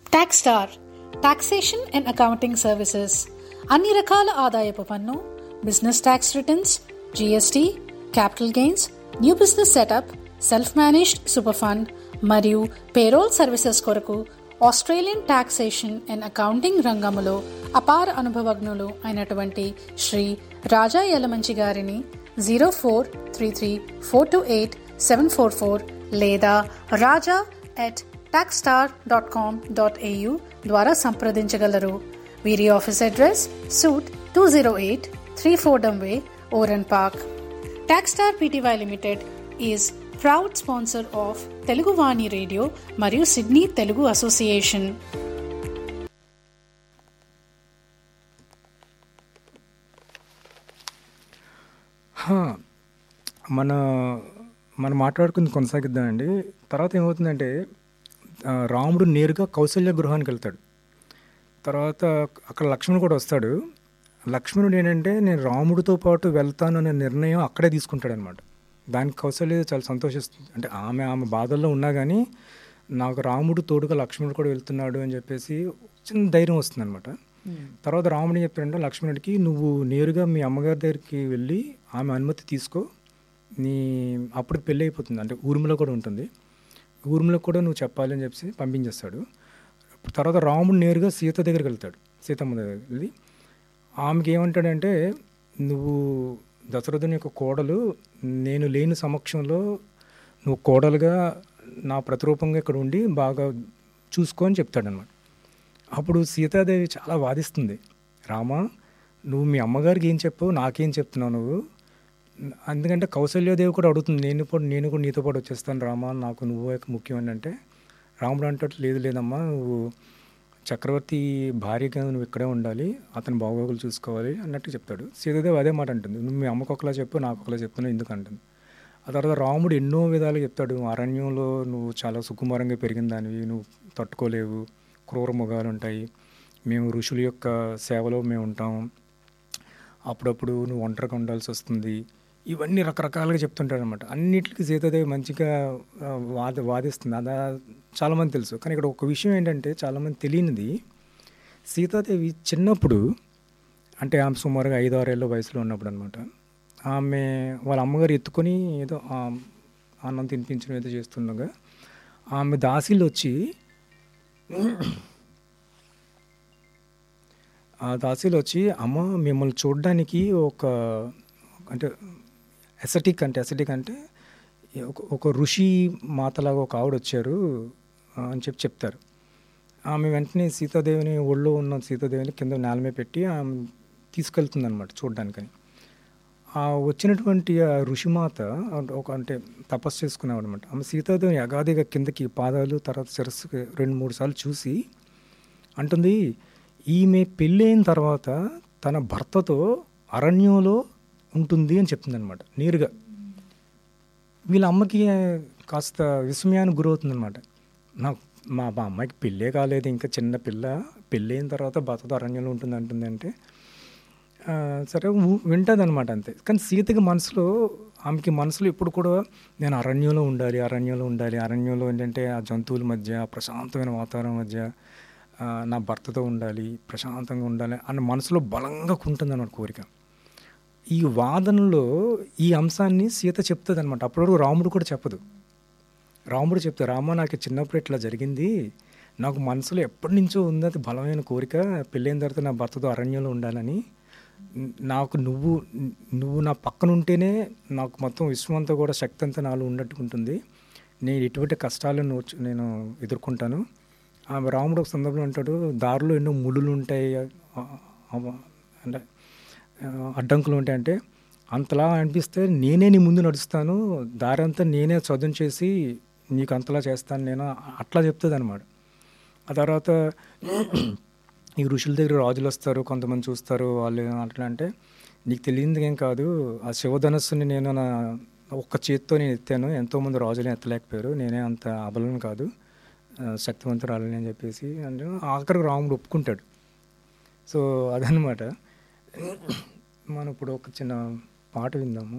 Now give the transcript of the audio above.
tax star taxation and accounting services అన్ని రకాల ఆదాయపు పన్ను business tax returns GST capital gains new business setup self managed super fund మరియు payroll services కొరకు Australian taxation and accounting రంగములో అపార అనుభవజ్ఞులు అయినటువంటి శ్రీ రాజా యలమంచి గారిని zero four three three four two eight seven four four లేదా Raja at Taxstar dot com dot AU ద్వారా సంప్రదించగలరు వీరి office address suite two zero eight three Fordham way ఓరన్ park Taxstar PTY limited is proud sponsor of Telugu Vani radio మరియు Sydney Telugu association హా, మన మనం మాట్లాడుకుంది కొనసాగిద్దామండి తర్వాత ఏమవుతుందంటే ఆ, రాముడు నేరుగా కౌశల్య గృహానికి వెళ్తాడు తర్వాత అక్కడ లక్ష్మణుడు కూడా వస్తాడు లక్ష్మణుడు ఏంటంటే నేను రాముడితో పాటు వెళ్తాను అనే నిర్ణయం అక్కడే తీసుకుంటాడు అనమాట దానికి కౌశల్య చాలా సంతోషిస్తుంది అంటే ఆమె ఆమె బాధల్లో ఉన్నా కానీ నాకు రాముడు తోడుగా లక్ష్మణుడు కూడా వెళ్తున్నాడు అని చెప్పేసి చిన్న ధైర్యం వస్తుంది అనమాట తర్వాత రాముడు చెప్పాడంటే లక్ష్మణుడికి నువ్వు నేరుగా మీ అమ్మగారి దగ్గరికి వెళ్ళి ఆమె అనుమతి తీసుకో నీ అప్పుడు పెళ్ళి అయిపోతుంది అంటే ఊర్మిలో కూడా ఉంటుంది ఊర్మిలో కూడా నువ్వు చెప్పాలి అని చెప్పేసి పంపించేస్తాడు తర్వాత రాముడు నేరుగా సీత దగ్గరికి వెళ్తాడు సీతమ్మ దగ్గరికి వెళ్ళి ఆమెకి ఏమంటాడంటే నువ్వు దశరథుని యొక్క కోడలు నేను లేని సమక్షంలో నువ్వు కోడలుగా నా ప్రతిరూపంగా ఇక్కడ ఉండి బాగా చూసుకో అని చెప్తాడనమాట అప్పుడు సీతాదేవి చాలా వాదిస్తుంది రామా నువ్వు మీ అమ్మగారికి ఏం చెప్పావు నాకేం చెప్తున్నావు నువ్వు ఎందుకంటే కౌశల్యాదేవి కూడా అడుగుతుంది నేను కూడా నేను కూడా నీతో పాటు వచ్చేస్తాను రామా నాకు నువ్వు ముఖ్యం అని అంటే రాముడు అంటాడు లేదు లేదమ్మా నువ్వు చక్రవర్తి భార్యగా నువ్వు ఇక్కడే ఉండాలి అతని బాగోగులు చూసుకోవాలి అన్నట్టు చెప్తాడు సీతాదేవి అదే మాట అంటుంది నువ్వు మీ అమ్మకు ఒకలా చెప్పు నాకు ఒకలా చెప్తున్నావు ఎందుకు అంటుంది ఆ తర్వాత రాముడు ఎన్నో విధాలుగా చెప్తాడు అరణ్యంలో నువ్వు చాలా సుకుమారంగా పెరిగిన దానివి నువ్వు తట్టుకోలేవు క్రూర ముఖాలు ఉంటాయి మేము ఋషుల యొక్క సేవలో మేము ఉంటాం అప్పుడప్పుడు నువ్వు ఒంటరిగా ఉండాల్సి వస్తుంది ఇవన్నీ రకరకాలుగా చెప్తుంటాడు అనమాట అన్నిటికీ సీతాదేవి మంచిగా ఆ, వాద వాదిస్తుంది అదా చాలామంది తెలుసు కానీ ఇక్కడ ఒక విషయం ఏంటంటే చాలామంది తెలియనిది సీతాదేవి చిన్నప్పుడు అంటే ఆమె సుమారుగా ఐదు ఆరేళ్ళ వయసులో ఉన్నప్పుడు అనమాట ఆమె వాళ్ళ అమ్మగారు ఎత్తుకొని ఏదో ఆ, అన్నం తినిపించడం ఏదో చేస్తుండగా ఆమె దాసీలు వచ్చి ఆ దాసీలు వచ్చి అమ్మ మిమ్మల్ని చూడడానికి ఒక అంటే ఎసటిక్ అంటే ఎసటిక్ అంటే ఒక ఒక ఋషి మాతలాగా ఒక ఆవిడ వచ్చారు ఆ, అని చెప్పి చెప్తారు ఆమె వెంటనే సీతాదేవిని ఒళ్ళో ఉన్న సీతాదేవిని కింద నేల మీద పెట్టి ఆమె తీసుకెళ్తుంది అనమాట చూడడానికని ఆ వచ్చినటువంటి ఆ ఋషిమాత అంటే ఒక అంటే తపస్సు చేసుకునేవాడు అనమాట ఆమె సీతాదేవిని అగాదిగా కిందకి పాదాలు తర్వాత శిరస్సుకి రెండు మూడు సార్లు చూసి అంటుంది ఈమె పెళ్ళైన తర్వాత తన భర్తతో అరణ్యంలో ఉంటుంది అని చెప్తుంది అనమాట నేరుగా వీళ్ళ అమ్మకి కాస్త విస్మయానికి గురవుతుందన్నమాట నాకు మా మా అమ్మాయికి పెళ్ళే కాలేదు ఇంకా చిన్న పిల్ల పెళ్ళైన తర్వాత భర్తతో అరణ్యంలో ఉంటుంది అంటుంది అంటే ఆ, సరే వింటుంది అనమాట అంతే కానీ సీతకి మనసులో ఆమెకి మనసులో ఎప్పుడు కూడా నేను అరణ్యంలో ఉండాలి అరణ్యంలో ఉండాలి అరణ్యంలో ఏంటంటే ఆ జంతువుల మధ్య ఆ ప్రశాంతమైన వాతావరణం మధ్య ఆ, నా భర్తతో ఉండాలి ప్రశాంతంగా ఉండాలి అన్న మనసులో బలంగా ఉంటుంది అన్నమాట కోరిక ఈ వాదనలో ఈ అంశాన్ని సీత చెప్తుంది అనమాట అప్పుడు రాముడు కూడా చెప్పదు రాముడు చెప్తే రామ నాకు చిన్నప్పుడు ఇట్లా జరిగింది నాకు మనసులో ఎప్పటి నుంచో ఉంది అది బలమైన కోరిక పెళ్ళైన తర్వాత నా భర్తతో అరణ్యంలో ఉండాలని న- నాకు నువ్వు నువ్వు నా పక్కన ఉంటేనే నాకు మొత్తం విశ్వం అంతా కూడా శక్తి అంతా నాలో ఉన్నట్టు ఉంటుంది నేను ఎటువంటి కష్టాలను వచ్చి- నేను ఎదుర్కొంటాను ఆమె రాముడు ఒక సందర్భంలో అంటాడు దారిలో ఎన్నో ముళ్ళులు ఉంటాయి ఆ- ఆ- అంటే ఆ, అడ్డంకులు ఉంటాయంటే అంతలా అనిపిస్తే నేనే నీ ముందు నడుస్తాను దారి అంతా నేనే చదును చేసి నీకు అంతలా చేస్తాను నేను అట్లా చెప్తుంది అనమాట ఆ తర్వాత ఈ ఋషుల దగ్గర రాజులు వస్తారు కొంతమంది చూస్తారు వాళ్ళు అట్లా అంటే నీకు తెలియదు ఏం కాదు ఆ శివధనస్సుని నేను నా ఒక్క చేత్తో నేను ఎత్తాను ఎంతోమంది రాజులు ఎత్తలేకపోయారు నేనే అంత అబలను కాదు ఆ, శక్తివంతురాలని అని చెప్పేసి అంటే ఆఖరికి రాముడు ఒప్పుకుంటాడు సో అదనమాట మనం ఇప్పుడు ఒక చిన్న పాట విందాము